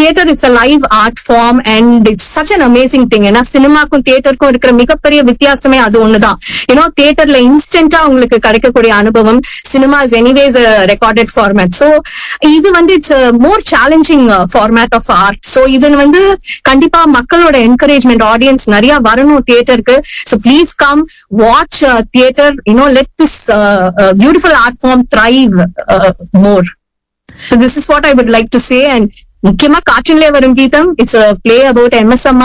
Theatre is a live art form and it's such an amazing thing ஏன்னா சினிமாக்கும் தியேட்டருக்கும் இருக்கிற மிகப்பெரிய வித்தியாசமே அது ஒண்ணுதான் ஏன்னா தியேட்டர்ல இன்ஸ்டன்டா உங்களுக்கு கிடைக்கக்கூடிய அனுபவம் cinema is anyways recorded format so இது வந்து it's more challenging format of art so இது வந்து கண்டிப்பா மக்களோட என்கரேஜ்மெண்ட் ஆடியன்ஸ் நிறைய வரணும் தியேட்டருக்கு so please come watch theatre you know let this beautiful art form thrive more so this is what I would like to say and முக்கியமா காற்றிலே வரும் கீதம் it's play about M S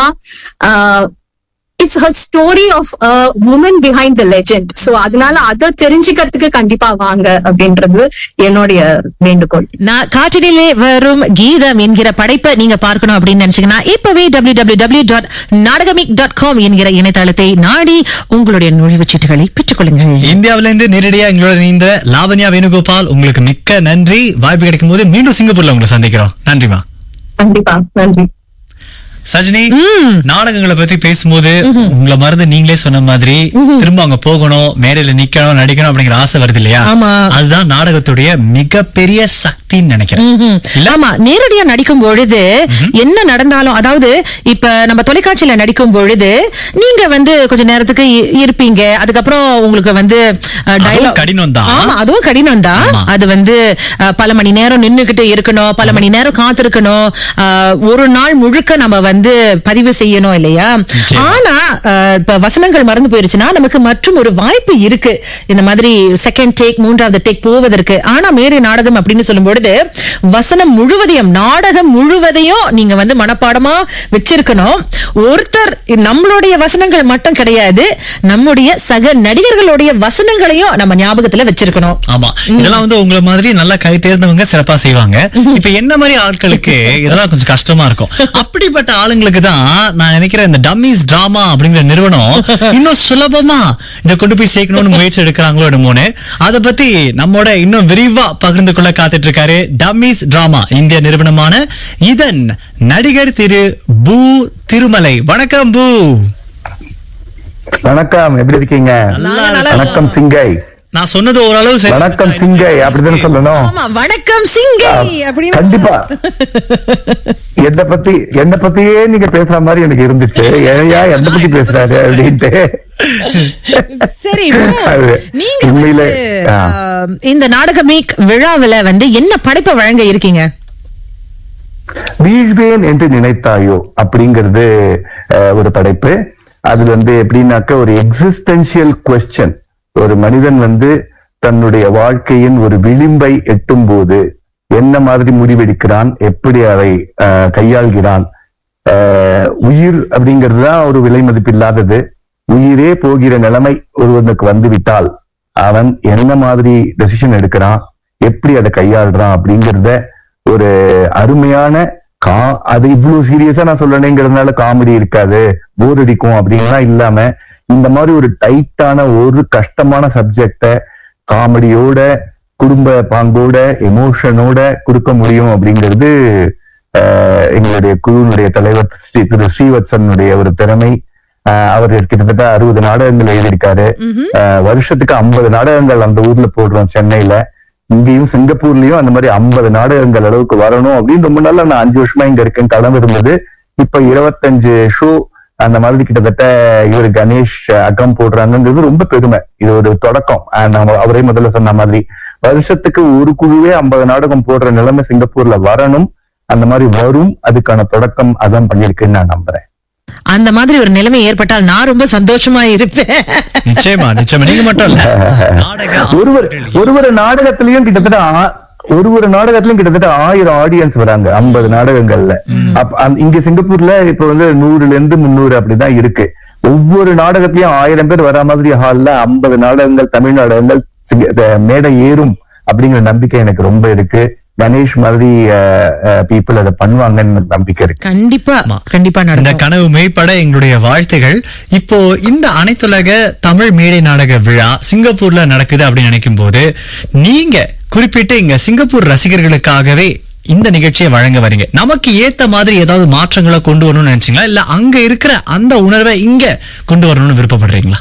it's her story of woman behind the legend so அதனால அதை தெரிஞ்சுக்கிறதுக்கு கண்டிப்பா வாங்க அப்படின்றது என்னுடைய வேண்டுகோள் நான் காற்றினிலே வரும் கீதம் என்கிற படைப்பை நீங்க பார்க்கணும் அப்படின்னு நினைச்சீங்கன்னா இப்பவே டபிள்யூ டபிள்யூ டபிள்யூ டாட் நாடகமிக் டாட் காம் என்கிற இணையதளத்தை நாடி உங்களுடைய நுழைவுச் சீட்டுகளை பெற்றுக்கொள்ளுங்கள் இந்தியாவில இருந்து நேரடியா எங்களோட இணைந்த லாவண்யா வேணுகோபால் உங்களுக்கு மிக்க நன்றி வாய்ப்பு கிடைக்கும் போது மீண்டும் சிங்கப்பூர்ல உங்களை சந்திக்கிறோம் நன்றிமா கண்டிப்பா நன்றி சஜினி நாடகங்களை பத்தி பேசும்போது உங்களை மறந்து நீங்களே சொன்ன மாதிரி திரும்ப அங்க போகணும் மேடையில நிக்கணும் நடிக்கணும் அப்படிங்கிற ஆசை வருது இல்லையா ஆமா. அதுதான் நாடகத்துடைய மிகப்பெரிய சக்தின்னு நினைக்கிறேன் ம்ஹும். இல்ல? ஆமா நேரடியா நடிக்கும் பொழுது என்ன நடந்தாலும் அதாவது இப்ப நம்ம தொலைக்காட்சியில நடிக்கும் பொழுது நீங்க வந்து கொஞ்ச நேரத்துக்கு இ- இருப்பீங்க அதுக்கப்புறம் உங்களுக்கு வந்து அஹ், அதுவும் dialogue- கடினம் தான். ஆமா அதுவும் கடினம் தான் ஆமா. அது வந்து அஹ், பல மணி நேரம் நின்னுகிட்டு இருக்கணும் பல மணி நேரம் காத்திருக்கணும் அஹ், ஒரு நாள் முழுக்க நம்ம வந்து பதிவு செய்யணும் இல்லையா நிச்சயமா. ஆனா அஹ், இப்ப வசனங்கள் மறந்து போயிருச்சுன்னா நமக்கு மற்றும் ஒரு வாய்ப்பு இருக்கு இந்த மாதிரி செகண்ட் டேக் மூன்றாவது டேக் போவதற்கு ஆனா மேடை நாடகம் அப்படின்னு சொல்லும் பொழுது வசனம் முழுவதையும் நாடகம் முழுவதையும் நீங்க வந்து மனப்பாடமா வச்சிருக்கணும் ஒருத்தர் நம்மளுடைய வசனங்கள் மட்டும் கிடையாது நம்முடைய சக நடிகர்களுடைய வசனங்களையும் நம்ம ஞாபகத்துல வச்சிருக்கணும் ஆமா இதெல்லாம் வந்து உங்களை மாதிரி நல்லா கை தேர்ந்தவங்க சிறப்பா செய்வாங்க இப்ப என்ன மாதிரி ஆட்களுக்கு இதெல்லாம் கொஞ்சம் கஷ்டமா இருக்கும் அப்படிப்பட்ட ஆளுங்களுக்கு தான் நான் நினைக்கிறேன் இந்த டம்மிஸ் டிராமா அப்படிங்கிற நிறுவனம் இன்னும் சுலபமா இதை கொண்டு போய் சேர்க்கணும்னு முயற்சி எடுக்கிறாங்களோ என்னமோன்னு அதை பத்தி நம்மோட இன்னும் விரிவா பகிர்ந்து கொள்ள காத்துட்டு இருக்காரு டம்மிஸ் டிராமா இந்திய நிறுவனமான இதன் நடிகர் திரு பூ திருமலை வணக்கம் பூ வணக்கம் எப்படி இருக்கீங்க நல்லா நல்லா வணக்கம் சிங்கை நான் சொன்னது ஓரளவு சரி வணக்கம் சிங்கை அப்படிதானே சொல்லணும் ஆமா வணக்கம் சிங்கை அப்படின்னு கண்டிப்பா என்ன பத்தி என்ன பத்தியே நீங்க பேசுற மாதிரி எனக்கு இருந்துச்சு ஏயா என்ன பத்தி பேசுறாரு அப்படின்ட்டு சரி அது நீங்க உண்மையிலே, வந்து, ஆ. ஆஹ், இந்த நாடகமீக் விழாவுல வந்து என்ன படைப்பை வழங்க இருக்கீங்க வீழ்வேன் என்று நினைத்தாயோ அப்படிங்கிறது அஹ், ஒரு படைப்பு அது வந்து எப்படின்னாக்க ஒரு எக்ஸிஸ்டன்சியல் கொஸ்டின் ஒரு மனிதன் வந்து தன்னுடைய வாழ்க்கையின் ஒரு விளிம்பை எட்டும் போது என்ன மாதிரி முடிவெடுக்கிறான் எப்படி அதை அஹ், கையாள்கிறான் அஹ், உயிர் அப்படிங்கிறது தான் ஒரு விலை மதிப்பில்லாதது உயிரே போகிற நிலைமை ஒருவனுக்கு வந்து விட்டால் அவன் என்ன மாதிரி டெசிஷன் எடுக்கிறான் எப்படி அதை கையாளுறான் அப்படிங்கிறத ஒரு அருமையான கா அது இவ்வளவு சீரியஸா நான் சொல்லணுங்கிறதுனால காமெடி இருக்காது போர் அடிக்கும் அப்படின்லாம் இல்லாம இந்த மாதிரி ஒரு டைட்டான ஒரு கஷ்டமான சப்ஜெக்ட காமெடியோட குடும்ப பாங்கோட எமோஷனோட கொடுக்க முடியும் அப்படிங்கிறது ஆஹ், எங்களுடைய குழுவினுடைய தலைவர் ஸ்ரீ திரு ஸ்ரீவத்சனுடைய ஒரு திறமை ஆஹ், அவர் கிட்டத்தட்ட அறுபது நாடகங்கள் எழுதியிருக்காரு ஆஹ், வருஷத்துக்கு ஐம்பது நாடகங்கள் அந்த ஊர்ல போடுறோம் சென்னையில இங்கேயும் சிங்கப்பூர்லயும் அந்த மாதிரி ஐம்பது நாடகங்கள் அளவுக்கு வரணும் அப்படின்னு ரொம்ப நாளா நான் அஞ்சு வருஷமா இங்க இருக்கேன் கனவு இருந்தது இப்ப இருபத்தஞ்சு ஷோ அந்த மாதிரி கிட்டத்தட்ட இவர் கணேஷ் அகம் போடுறாங்கிறது ரொம்ப பெருமை இது ஒரு தொடக்கம் ஆஹ் நம்ம அவரே முதல்ல சொன்ன மாதிரி வருஷத்துக்கு ஒரு குழுவே ஐம்பது நாடகம் போடுற நிலைமை சிங்கப்பூர்ல வரணும் அந்த மாதிரி வரும் அதுக்கான தொடக்கம் அதான் பண்ணிருக்குன்னு நான் நம்புறேன் அந்த மாதிரி ஒரு நிலைமை ஏற்பட்டால் நான் ரொம்ப சந்தோஷமா இருப்பேன் நிச்சயமா நிச்சயமா நீங்க மட்டும் இல்ல நாடக ஒருவர் ஒரு ஒரு நாடகத்திலயும் கிட்டத்தட்ட ஆ- ஒரு ஒரு நாடகத்திலயும் கிட்டத்தட்ட ஆயிரம் ஆடியன்ஸ் வராங்க ஐம்பது நாடகங்கள்ல அப்ப அந்த- இங்க சிங்கப்பூர்ல இப்ப வந்து நூறுல இருந்து முந்நூறு அப்படிதான் இருக்கு ஒவ்வொரு நாடகத்திலயும் ஆயிரம் பேர் வரா மாதிரி ஹால்ல ஐம்பது நாடகங்கள் தமிழ் நாடகங்கள் சிங்க- அஹ் மேடை ஏறும் அப்படிங்கிற நம்பிக்கை எனக்கு ரொம்ப இருக்கு கணேஷ் மாதிரி பீப்புள் அதை பண்ணுவாங்கன்னு எனக்கு நம்பிக்கை இருக்கு கண்டிப்பா கண்டிப்பா இந்த நடக்கும் கனவு மெய்ப்பட எங்களுடைய வாழ்த்துகள் இப்போ இந்த அனைத்துலக தமிழ் மேடை நாடக விழா சிங்கப்பூர்ல நடக்குது அப்படின்னு நினைக்கும் போது நீங்க குறிப்பிட்டு இங்க சிங்கப்பூர் ரசிகர்களுக்காகவே இந்த நிகழ்ச்சியை வழங்க வரீங்க நமக்கு ஏத்த மாதிரி ஏதாவது மாற்றங்களை கொண்டு வரணும்னு நினைச்சீங்களா இல்ல அங்க இருக்கிற அந்த உணர்வை இங்க கொண்டு வரணும்னு விருப்பப்படுறீங்களா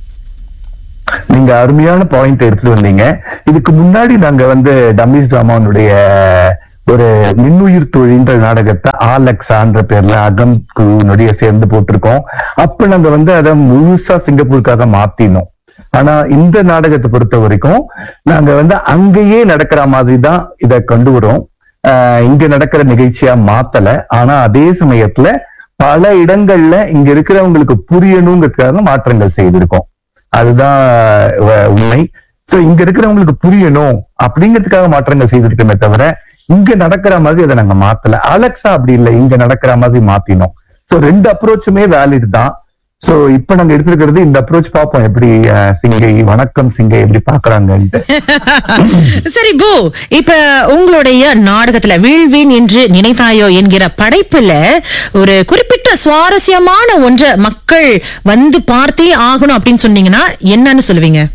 நீங்க அருமையான பாயிண்ட் எடுத்துட்டு வந்தீங்க இதுக்கு முன்னாடி நாங்க வந்து டம்மிஸ் டிராமாவுடைய ஒரு மின்னுயிர் தொழின்ற நாடகத்தை ஆலெக்சான்ற பேர்ல அகம் குழுனுடைய சேர்ந்து போட்டிருக்கோம் அப்ப நாங்க வந்து அதை முழுசா சிங்கப்பூருக்காக மாத்தினோம் ஆனா இந்த நாடகத்தை பொறுத்த வரைக்கும் நாங்க வந்து அங்கேயே நடக்கிற மாதிரி தான் இதை கொண்டு வரோம் ஆஹ் இங்க நடக்கிற நிகழ்ச்சியா மாத்தல ஆனா அதே சமயத்துல பல இடங்கள்ல இங்க இருக்கிறவங்களுக்கு புரியணுங்கிறதுக்காக மாற்றங்கள் செய்திருக்கோம் அதுதான் அஹ், உண்மை சோ இங்க இருக்கிறவங்களுக்கு புரியணும் அப்படிங்கிறதுக்காக மாற்றங்கள் செய்திருக்கோமே தவிர இங்க நடக்கிற மாதிரி அதை நாங்க மாத்தல அலெக்சா அப்படி இல்லை இங்க நடக்கிற மாதிரி மாத்தினோம் சோ ரெண்டு அப்ரோச்சுமே வேலிட் தான் சோ இப்ப நாங்க எடுத்திருக்கிறது இந்த அப்ரோச் பார்ப்போம் எப்படி அஹ், சிங்கை வணக்கம் சிங்கை எப்படி பாக்குறாங்கன்ட்டு சரி பூ இப்ப உங்களுடைய நாடகத்துல வீழ்வேன் என்று நினைத்தாயோ என்கிற படைப்புல ஒரு குறிப்பிட்ட சுவாரஸ்யமான ஒன்றை மக்கள் வந்து பார்த்தே ஆகணும் அப்படின்னு சொன்னீங்கன்னா என்னன்னு சொல்லுவீங்க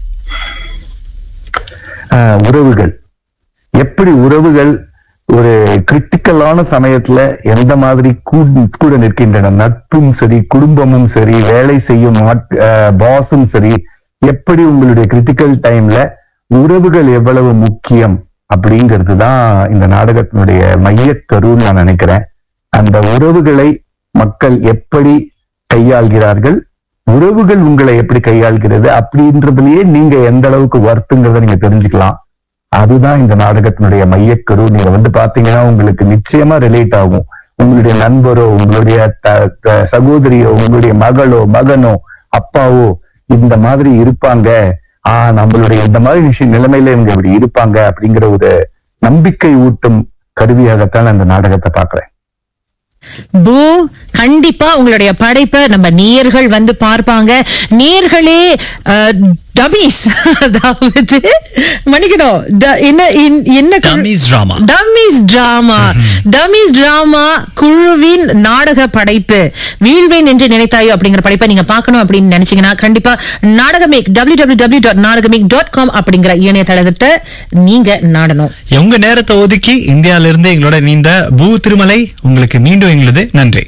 ஆஹ் உறவுகள் எப்படி உறவுகள் ஒரு கிரிட்டிக்கலான சமயத்துல எந்த மாதிரி கூ- கூட நிற்கின்றன நட்பும் சரி குடும்பமும் சரி வேலை செய்யும் பாஸும் சரி எப்படி உங்களுடைய கிரிட்டிக்கல் டைம்ல உறவுகள் எவ்வளவு முக்கியம் அப்படிங்கிறது தான் இந்த நாடகத்தினுடைய மையக்கருன்னு நான் நினைக்கிறேன் அந்த உறவுகளை மக்கள் எப்படி கையாள்கிறார்கள் உறவுகள் உங்களை எப்படி கையாள்கிறது அப்படின்றதுலயே நீங்க எந்த அளவுக்கு வருத்துங்கிறத நீங்க தெரிஞ்சுக்கலாம் அதுதான் இந்த நாடகத்தினுடைய மையக்கரு நீங்க வந்து பாத்தீங்கன்னா உங்களுக்கு நிச்சயமா ரிலேட் ஆகும் உங்களுடைய நண்பரோ உங்களுடைய த- த- சகோதரியோ உங்களுடைய மகளோ மகனோ அப்பாவோ இந்த மாதிரி இருப்பாங்க ஆஹ் நம்மளுடைய இந்த மாதிரி விஷயம் நிலைமையில இவங்க இப்படி இருப்பாங்க அப்படிங்கிற ஒரு நம்பிக்கை ஊட்டும் கருவியாகத்தான் நான் இந்த நாடகத்தை பாக்குறேன் பூ கண்டிப்பா உங்களுடைய படைப்பை நம்ம நேயர்கள் வந்து பார்ப்பாங்க நேயர்களே டபீஸ் அதாவது மன்னிக்கணும் ட- என்ன இன்- என்ன குழு- Dummies drama. Dummies drama dummies drama குழுவின் நாடக படைப்பு வீழ்வேன் என்று நினைத்தாயோ அப்படிங்கிற படைப்பை நீங்க பார்க்கணும் அப்படின்னு நினைச்சீங்கன்னா கண்டிப்பா நாடகமேக் டபிள்யூ டபிள்யூ டபிள்யூ டாட் நாடகமேக் டாட் காம் அப்படிங்கிற இணையதளத்தை நீங்க நாடணும் உங்க நேரத்தை ஒதுக்கி இந்தியால இருந்து எங்களோட நீந்த பூ திருமலை உங்களுக்கு மீண்டும் எங்களது நன்றி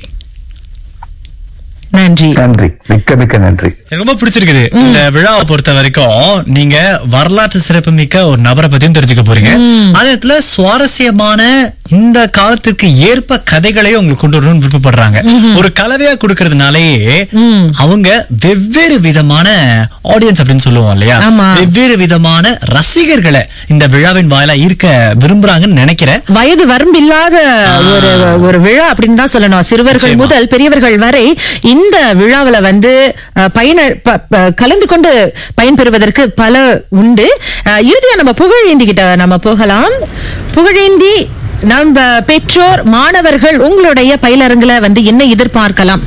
நன்றி நன்றி மிக்க மிக்க நன்றி எனக்கு ரொம்ப பிடிச்சிருக்குது இந்த விழாவை பொறுத்த வரைக்கும் நீங்க வரலாற்று சிறப்புமிக்க ஒரு நபரை பத்தியும் தெரிஞ்சுக்க போறீங்க அதே நேரத்துல சுவாரஸ்யமான இந்த காலத்திற்கு ஏற்ப கதைகளையும் உங்களுக்கு கொண்டு வரணும்னு விருப்பப்படுறாங்க ஒரு கலவையா கொடுக்கறதுனாலயே அவங்க வெவ்வேறு விதமான ஆடியன்ஸ் அப்படின்னு சொல்லுவோம் இல்லையா ஆமா. வெவ்வேறு விதமான ரசிகர்களை இந்த விழாவின் வாயிலா ஈர்க்க விரும்புறாங்கன்னு நினைக்கிறேன் வயது வரம்பில்லாத ஒரு ஒரு விழா அப்படின்னு தான் சொல்லணும் சிறுவர்கள் நிச்சயமா. முதல் பெரியவர்கள் வரை இந்த விழாவுல வந்து அஹ், பயன ப- ப- கலந்து கொண்டு பயன்பெறுவதற்கு பல உண்டு அஹ், இறுதியா நம்ம புகழேந்தி கிட்ட நம்ம போகலாம் புகழேந்தி நம்ம பெற்றோர் மாணவர்கள் உங்களுடைய பயிலரங்குல வந்து என்ன எதிர்பார்க்கலாம்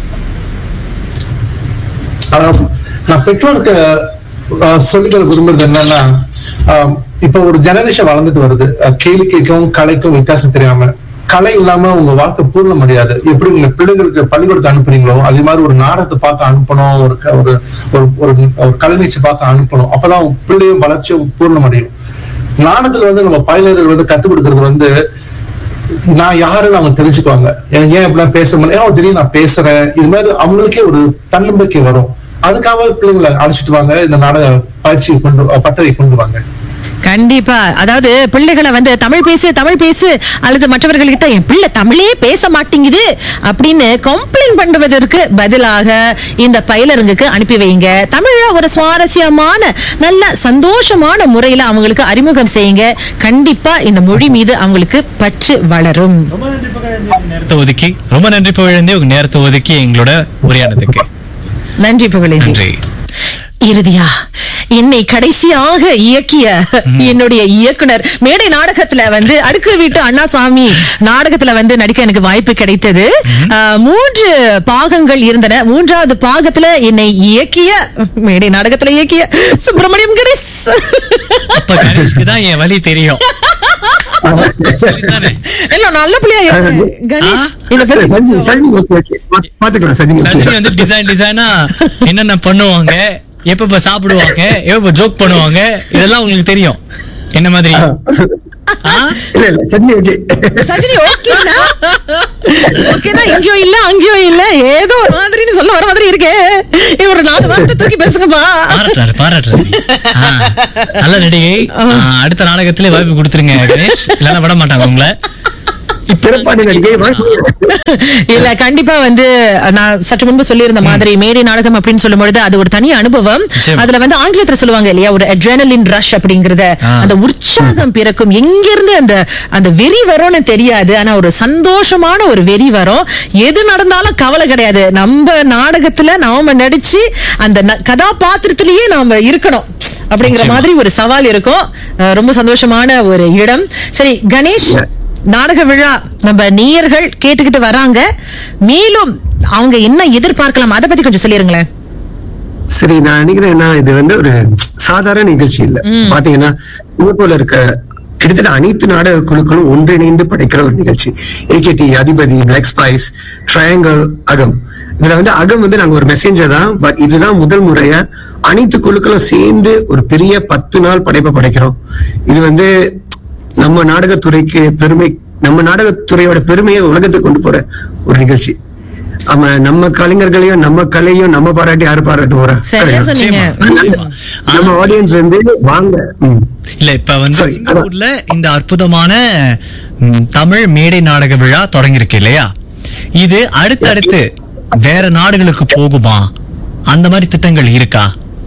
ஆஹ் நான் பெற்றோருக்கு ஆஹ் சொல்லித்தர விரும்புறது என்னன்னா ஆஹ் இப்ப ஒரு ஜெனரேஷன் வளர்ந்துட்டு வருது ஆஹ் கேளிக்கைக்கும் கலைக்கும் வித்தியாசம் தெரியாம கலை இல்லாம உங்க வாழ்க்கை பூர்ண முடியாது எப்படி உங்க பிள்ளைகளுக்கு பள்ளிக்கூடத்தை அனுப்புறீங்களோ அதே மாதிரி ஒரு நாடகத்தை பார்த்து அனுப்பணும் ஒரு க- ஒரு ஒரு ஒரு ஒரு கலை நிகழ்ச்சி பார்த்து அனுப்பணும் அப்பதான் உங்க பிள்ளையும் வளர்ச்சியும் பூர்ணம் அடையும் நாடகத்துல வந்து நம்ம பயிலர்கள் வந்து கத்துக் கொடுக்கறது வந்து நான் யாருன்னு அவங்க தெரிஞ்சுக்குவாங்க எனக்கு ஏன் இப்படிலாம் பேச முடியல ஏன் திடீர்னு நான் பேசுறேன் இது மாதிரி அவங்களுக்கே ஒரு தன்னம்பிக்கை வரும் அதுக்காக பிள்ளைங்களை அழைச்சிட்டு வாங்க இந்த நாடக பயிற்சி கொண்டு பட்டறை கொண்டு வாங்க கண்டிப்பா அதாவது பிள்ளைகளை வந்து தமிழ் பேசு தமிழ் பேசு அல்லது மற்றவர்கள்கிட்ட என் பிள்ளை தமிழே பேச மாட்டேங்குது அப்படின்னு கம்ப்ளைண்ட் பண்ணுவதற்கு பதிலாக இந்த பயிலரங்குக்கு அனுப்பி வைங்க தமிழ ஒரு சுவாரஸ்யமான நல்ல சந்தோஷமான முறையில அவங்களுக்கு அறிமுகம் செய்யுங்க கண்டிப்பா இந்த மொழி மீது அவங்களுக்கு பற்று வளரும் நேரத்தை ஒதுக்கி ரொம்ப நன்றி புகழேந்தி உங்க நேரத்தை ஒதுக்கி எங்களோட உரையானதுக்கு நன்றி புகழேந்தி நன்றி இறுதியா என்னை கடைசியாக இயக்கிய என்னுடைய இயக்குனர் மேடை நாடகத்துல வந்து அடுக்கு வீட்டு அண்ணாசாமி நாடகத்துல வந்து நடிக்க எனக்கு வாய்ப்பு கிடைத்தது ஆஹ், மூன்று பாகங்கள் இருந்தன மூன்றாவது பாகத்துல என்னை இயக்கிய மேடை நாடகத்துல இயக்கிய சுப்பிரமணியம் கிரிஸ் அப்ப கணேஷ்க்கு தான் என் வழி தெரியும் சரிதானே? இல்ல நல்ல பிள்ளையா இருக்கு. கணேஷ் இந்த பேரு சஜினி சஜினி ஓகே ஓகே பா- பாத்துக்கலாம் சஜினி சஜினி ஓகே வந்து டிசைன் டிசைனா என்னென்ன பண்ணுவாங்க எப்ப சாப்பிடுவாங்க எப்ப ஜோக் பண்ணுவாங்க இதெல்லாம் உங்களுக்கு தெரியும் என்ன மாதிரி ஆ? இல்ல இல்ல சஜினி ஓகே சஜினி ஓகேனா ஓகேனா இங்கேயோ இல்ல அங்கேயோ இல்ல ஏதோ ஒரு மாதிரின்னு சொல்ல வர மாதிரி இருக்கே இவர் நாலு வார்த்தை தூக்கி பேசுங்கப்பா பாராட்டுறாரு பாராட்டுறாரு ஆ, நல்ல நடிகை ஆ, அடுத்த நாடகத்திலே வாய்ப்பு கொடுத்துருங்க கணேஷ் இல்லைன்னா விட மாட்டாங்க உங்களை சிறப்பான நடிகை வாய்ப்பு இல்ல கண்டிப்பா வந்து நான் சற்று முன்பு சொல்லியிருந்த மாதிரி மேரி நாடகம் அப்படின்னு சொல்லும் பொழுது அது ஒரு தனி அனுபவம் நிச்சயமா. அதுல வந்து ஆங்கிலத்துல சொல்லுவாங்க இல்லையா ஒரு அட்ரெனலின் ரஷ் அப்படிங்கறத ஆ. அந்த உற்சாகம் பிறக்கும் எங்க இருந்து அந்த அந்த வெறி வரும்னு தெரியாது ஆனா ஒரு சந்தோஷமான ஒரு வெறி வரும் எது நடந்தாலும் கவலை கிடையாது நம்ம நாடகத்துல நாம நடிச்சு அந்த ந- கதாபாத்திரத்திலேயே நாம இருக்கணும் அப்படிங்கிற நிச்சயமா. மாதிரி ஒரு சவால் இருக்கும் அஹ் ரொம்ப சந்தோஷமான ஒரு இடம் சரி கணேஷ் நாடக விழா நம்ம நேயர்கள் கேட்டுக்கிட்டு வராங்க மேலும் அவங்க என்ன எதிர்பார்க்கலாம் அதை பத்தி கொஞ்சம் சொல்லிருங்களேன் சரி நான் நினைக்கிறேன் என்ன, இது வந்து ஒரு சாதாரண நிகழ்ச்சி இல்ல பாத்தீங்கன்னா சிங்கப்பூர்ல இருக்க கிட்டத்தட்ட அனைத்து நாடக குழுக்களும் ஒன்றிணைந்து படைக்கிற ஒரு நிகழ்ச்சி ஏகேடி அதிபதி பிளாக் ஸ்பைஸ் ட்ரையாங்கல் அகம் இதுல வந்து அகம் வந்து நாங்க ஒரு மெசேஞ்சர் தான் பட் இதுதான் முதல் முறையா அனைத்து குழுக்களும் சேர்ந்து ஒரு பெரிய பத்து நாள் படைப்பை படைக்கிறோம் இது வந்து நம்ம நாடகத்துறைக்கு பெருமை நம்ம நாடகத்துறையோட பெருமையை உலகத்துக்கு கொண்டு போற ஒரு நிகழ்ச்சி ஆமா நம்ம கலைஞர்களையும் நம்ம கலையும் நம்ம பாராட்டி யாரு பாராட்டு போறா சரியா correct. சொன்னீங்க நிச்சயமா. நம்ம ஆடியன்ஸ் வந்து வாங்க ம். இல்ல இப்ப வந்து Sorry, சிங்கப்பூர்ல இந்த அற்புதமான ம், தமிழ் மேடை நாடக விழா தொடங்கியிருக்கு இல்லையா இது அடுத்தடுத்து வேற நாடுகளுக்கு போகுமா அந்த மாதிரி திட்டங்கள் இருக்கா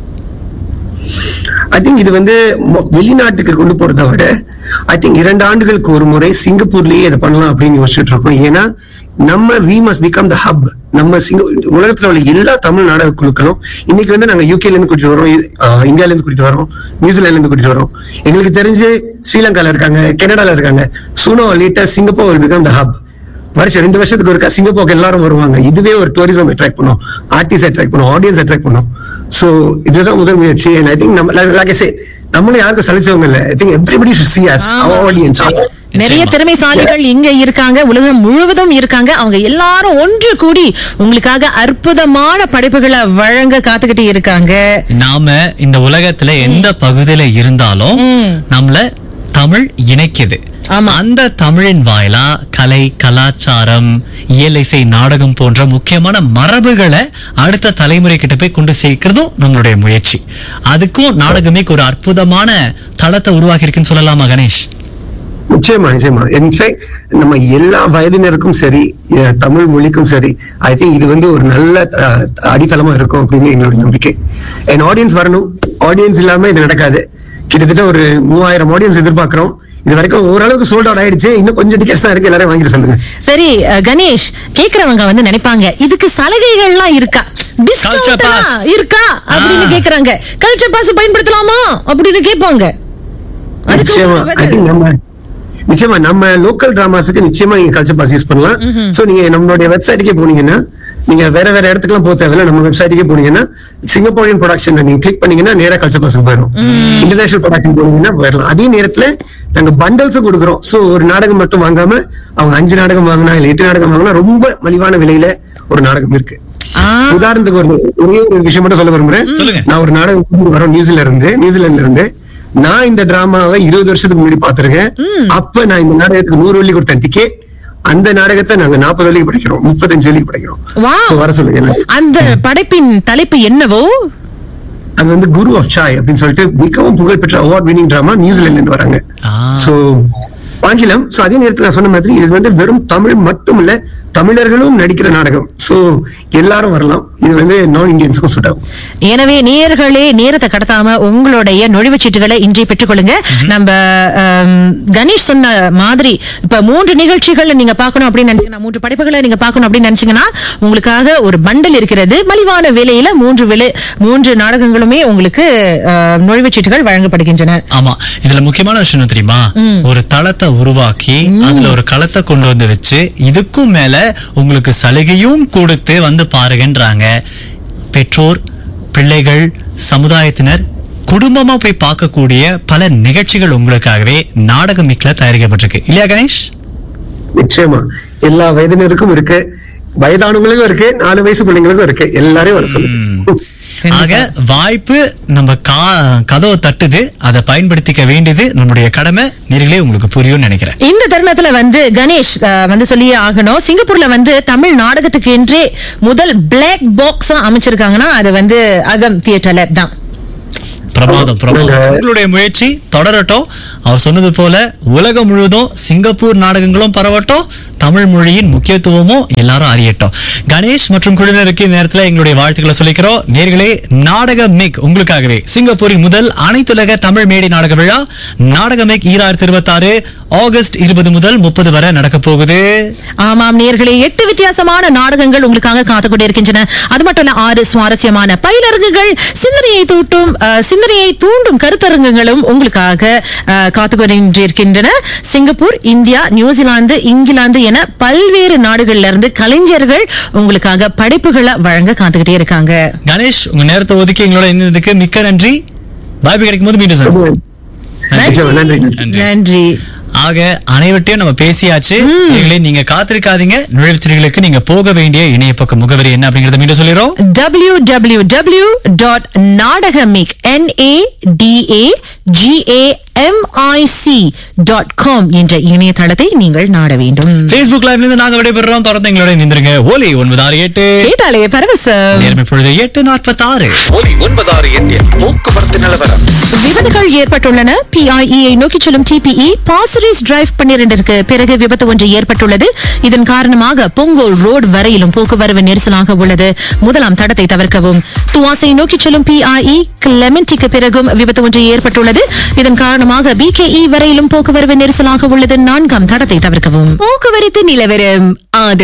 ஐ திங்க் இது வந்து மொ- வெளிநாட்டுக்கு கொண்டு போறதை விட ஐ திங்க் இரண்டு ஆண்டுகளுக்கு ஒரு முறை சிங்கப்பூர்லயே இதை பண்ணலாம் அப்படின்னு யோசிச்சுட்டு இருக்கோம் ஏன்னா நம்ம we must become the hub நம்ம சிங்க உலகத்துல உள்ள எல்லா தமிழ் நாடக குழுக்களும் இன்னைக்கு வந்து நாங்க யூகேல இருந்து கூட்டிட்டு வரோம் இ- ஆஹ் இந்தியால இருந்து கூட்டிட்டு வரோம் நியூசிலாந்துல இருந்து கூட்டிட்டு வரோம் எங்களுக்கு தெரிஞ்சு ஸ்ரீலங்கால இருக்காங்க கனடால இருக்காங்க sooner later Singapore will become the hub வருஷம் ரெண்டு வருஷத்துக்கு ஒருக்கா சிங்கப்பூருக்கு எல்லாரும் வருவாங்க இதுவே ஒரு டூரிசம் அட்ராக்ட் பண்ணும் ஆர்டிஸ்ட் அட்ராக்ட் பண்ணும் ஆடியன்ஸ் அட்ராக்ட் பண்ணும் சோ இதுதான் முதல் முயற்சி and I think நம்ம like I say நம்மளும் யாருக்கும் சலிச்சவங்க இல்ல I think everybody should see us our audience நிறைய நிச்சயமா. திறமைசாலிகள் இங்க இருக்காங்க உலகம் முழுவதும் இருக்காங்க அவங்க எல்லாரும் ஒன்று கூடி உங்களுக்காக அற்புதமான படைப்புகளை வழங்க காத்துக்கிட்டு இருக்காங்க நாம இந்த உலகத்துல எந்த பகுதியில இருந்தாலும் நம்மள தமிழ் இணைக்குது ஆமா. அந்த தமிழின் வாயிலா கலை கலாச்சாரம் இயல் இசை நாடகம் போன்ற முக்கியமான மரபுகளை அடுத்த தலைமுறை கிட்ட போய் கொண்டு சேர்க்கிறதும் நம்மளுடைய முயற்சி அதுக்கும் நாடகமே ஒரு அற்புதமான தளத்தை உருவாக்கி இருக்குன்னு சொல்லலாமா கணேஷ் நிச்சயமா நிச்சயமா இன்ஃபேக்ட் நம்ம எல்லா வயதினருக்கும் சரி அஹ், தமிழ் மொழிக்கும் சரி ஐ திங்க் இது வந்து ஒரு நல்ல அஹ், அடித்தளமா இருக்கும் அப்படின்னு எங்களுடைய நம்பிக்கை என் ஆடியன்ஸ் வரணும் ஆடியன்ஸ் இல்லாம இது நடக்காது கிட்டத்தட்ட ஒரு மூவாயிரம் ஆடியன்ஸ் எதிர்பார்க்கிறோம் இது வரைக்கும் ஓரளவுக்கு சோல்ட் அவுட் ஆயிடுச்சு இன்னும் கொஞ்சம் டிக்கெட்ஸ் தான் இருக்கு எல்லாரும் வாங்கிட்டு சொல்லுங்க சரி அஹ், கணேஷ் கேக்குறவங்க வந்து நினைப்பாங்க இதுக்கு சலுகைகள்லாம் இருக்கா Culture Discount pass. எல்லாம் இருக்கா அப்படின்னு ஆ. கேக்குறாங்க கல்ச்சர் பாஸ் பயன்படுத்தலாமா அப்படின்னு கேட்பாங்க அதுக்கு நிச்சயமா உங்க ஐ பதில். திங்க் நம்ம நிச்சயமா நம்ம லோக்கல் டிராமாஸுக்கு நிச்சயமா நீங்க கல்ச்சர் பாஸ் யூஸ் பண்ணலாம் சோ நீங்க நம்மளுடைய வெப்சைட்டுக்கே போனீங்கன்னா நீங்க வேற வேற இடத்துக்குலாம் போக தேவையில்ல நம்ம வெப்சைட்டுக்கே போனீங்கன்னா சிங்கப்பூரியன் ப்ரொடக்ஷன் நீங்க கிளிக் பண்ணீங்கன்னா நேரா கல்ச்சர் பாஸ்க்கு போயிடும் இன்டர்நேஷனல் ப்ரொடக்ஷன் போனீங்கன்னா போயிடலாம் அதே நேரத்துல நாங்க பண்டல்ஸும் கொடுக்குறோம் சோ ஒரு நாடகம் மட்டும் வாங்காம அவங்க அஞ்சு நாடகம் வாங்கினா இல்ல எட்டு நாடகம் வாங்கினா ரொம்ப மலிவான விலையில ஒரு நாடகம் இருக்கு ஆ, உதாரணத்துக்கு ஒரு ஒரே ஒரு விஷயம் மட்டும் சொல்ல விரும்புறேன் சொல்லுங்க. நான் ஒரு நாடகம் கூட்டிட்டு வரோம் நியூசில இருந்து நியூசிலாந்துல இருந்து நான் இந்த டிராமாவை இருபது வருஷத்துக்கு முன்னாடி பாத்திருக்கேன் அப்ப நான் இந்த நாடகத்துக்கு நூறு வெள்ளி கொடுத்தேன் டிக்கெட் அந்த நாடகத்தை நாங்க நாற்பது வெள்ளிக்கு படிக்கிறோம் முப்பத்தஞ்சு வெள்ளிக்கு படிக்கிறோம் Wow. So வர சொல்லுங்க என்ன? அந்த படைப்பின் தலைப்பு என்னவோ அது வந்து குரு ஆஃப் சாய் அப்படின்னு சொல்லிட்டு மிகவும் புகழ்பெற்ற அவார்ட் வினிங் டிராமா நியூசிலாந்துல இருந்து வராங்க ஆ. சோ ஆங்கிலம் சோ அதே நேரத்துல நான் சொன்ன மாதிரி இது வந்து வெறும் தமிழ் மட்டும் இல்ல தமிழர்களும் நடிக்கிற நாடகம் சோ எல்லாரும் வரலாம் இது வந்து நான் இந்தியன்ஸ்க்கும் சூட் ஆகும் எனவே நேயர்களே நேரத்தை கடத்தாம உங்களுடைய நுழைவுச் சீட்டுகளை இன்றே பெற்றுக்கொள்ளுங்க நம்ம ஆம், கணேஷ் சொன்ன மாதிரி இப்ப மூன்று நிகழ்ச்சிகள் நீங்க பார்க்கணும் அப்படின்னு நினைச்சீங்கன்னா மூன்று படைப்புகளை நீங்க பார்க்கணும் அப்படின்னு நினைச்சீங்கன்னா உங்களுக்காக ஒரு பண்டல் இருக்கிறது மலிவான விலையில மூன்று விலை மூன்று நாடகங்களுமே உங்களுக்கு ஆ, நுழைவுச் சீட்டுகள் வழங்கப்படுகின்றன ஆமா இதுல முக்கியமான விஷயம் என்ன தெரியுமா ஒரு தளத்தை உருவாக்கி அதுல ஒரு களத்தை கொண்டு வந்து வச்சு இதுக்கும் மேல உங்களுக்கு சலுகையும் கொடுத்து வந்து பாருங்கன்றாங்க பெற்றோர் பிள்ளைகள் சமுதாயத்தினர் குடும்பமா போய் பார்க்கக்கூடிய பல நிகழ்ச்சிகள் உங்களுக்காகவே நாடக மிக்ல தயாரிக்கப்பட்டிருக்கு இல்லையா கணேஷ் நிச்சயமா எல்லா வயதினருக்கும் இருக்கு வயதானவங்களுக்கும் இருக்கு நாலு வயசு பிள்ளைங்களுக்கும் இருக்கு எல்லாரையும் வர சொல்லுங்க ஆக வாய்ப்பு நம்ம கா கதவை தட்டுது அதை பயன்படுத்திக்க வேண்டியது நம்முடைய கடமை நேரிலே உங்களுக்கு புரியும்னு நினைக்கிறேன் இந்த தருணத்துல வந்து கணேஷ் அஹ், வந்து சொல்லியே ஆகணும் சிங்கப்பூர்ல வந்து தமிழ் நாடகத்துக்கு என்றே முதல் பிளாக் பாக்ஸ் அமைச்சிருக்காங்கன்னா அது வந்து அகம் தியேட்டர் லேப் தான் பிரமாதம் பிரமாதம் நாங்க- உங்களுடைய முயற்சி தொடரட்டும் அவர் சொன்னது போல உலகம் முழுவதும் சிங்கப்பூர் நாடகங்களும் பரவட்டும் தமிழ் மொழியின் முக்கியத்துவமும் எல்லாரும் அறியட்டும் கணேஷ் மற்றும் குழுவினருக்கு இந்த நேரத்துல எங்களுடைய வாழ்த்துக்களை சொல்லிக்கிறோம் நேர்களே நாடக மேக் உங்களுக்காகவே சிங்கப்பூரின் முதல் அனைத்துலக தமிழ் மேடை நாடக விழா நாடக மேக் ஈராயிரத்தி இருபத்தி ஆறு ஆகஸ்ட் இருபது முதல் முப்பது வரை நடக்க போகுது ஆமாம் நேர்களே எட்டு வித்தியாசமான நாடகங்கள் உங்களுக்காக காத்துக் கொண்டிருக்கின்றன அது மட்டும் இல்ல ஆறு சுவாரஸ்யமான பயிலரங்குகள் சிந்தனையை தூட்டும் அஹ், சிந்தனையை தூண்டும் கருத்தரங்குகளும் உங்களுக்காக அஹ், காத்துக் கொண்டிருக்கின்றன சிங்கப்பூர் இந்தியா நியூசிலாந்து இங்கிலாந்து என பல்வேறு நாடுகள்ல இருந்து கலைஞர்கள் உங்களுக்காக படைப்புகளை வழங்க காத்துக்கிட்டே இருக்காங்க கணேஷ் உங்க நேரத்தை ஒதுக்கி எங்களோட இருந்ததுக்கு மிக்க நன்றி வாய்ப்பு கிடைக்கும் போது மீண்டும் சந்திப்போம். நிச்சயமா, நன்றி நன்றி நன்றி ஆக அனைவர்ட்டையும் நம்ம பேசியாச்சு நீங்களே நீங்க காத்திருக்காதீங்க நுழைவுத்திரைகளுக்கு நீங்க போக வேண்டிய இணைய பக்க முகவரி என்ன அப்படிங்கறத மீண்டும் சொல்லிடுறோம் www.நாடகமிக் டாட் காம் என்ற இணையதளத்தை நீங்கள் நாட வேண்டும் Facebook லைவ்ல இருந்து நாங்க விடைபெறுறோம் தொடர்ந்து எங்களோட நின்றுங்க ஓலி ஒன்பது ஆறு எட்டு கேட்டாலே பரவசம் நேரம் இப்பொழுது எட்டு நாற்பத்தி ஆறு ஒலி ஒன்பதாறு எட்டில் போக்குவரத்து நிலவரம் விபத்துகள் ஏற்பட்டுள்ளன பிஐஇயை நோக்கி செல்லும் டிபிஇ பாசரிஸ் டிரைவ் பன்னிரண்டிற்கு பிறகு விபத்து ஒன்று ஏற்பட்டுள்ளது இதன் காரணமாக பொங்கோல் ரோடு வரையிலும் போக்குவரவு நெரிசலாக உள்ளது முதலாம் தடத்தை தவிர்க்கவும் துவாசை நோக்கி செல்லும் பிஐஇ கிளெமெண்டிக்கு பிறகும் விபத்து ஒன்று ஏற்பட்டுள்ளது இதன் காரணமாக பிகேஇ வரையிலும் போக்குவரவு நெரிசலாக உள்ளது நான்காம் தடத்தை தவிர்க்கவும் போக்குவரத்து நிலவரம் ஆதரவு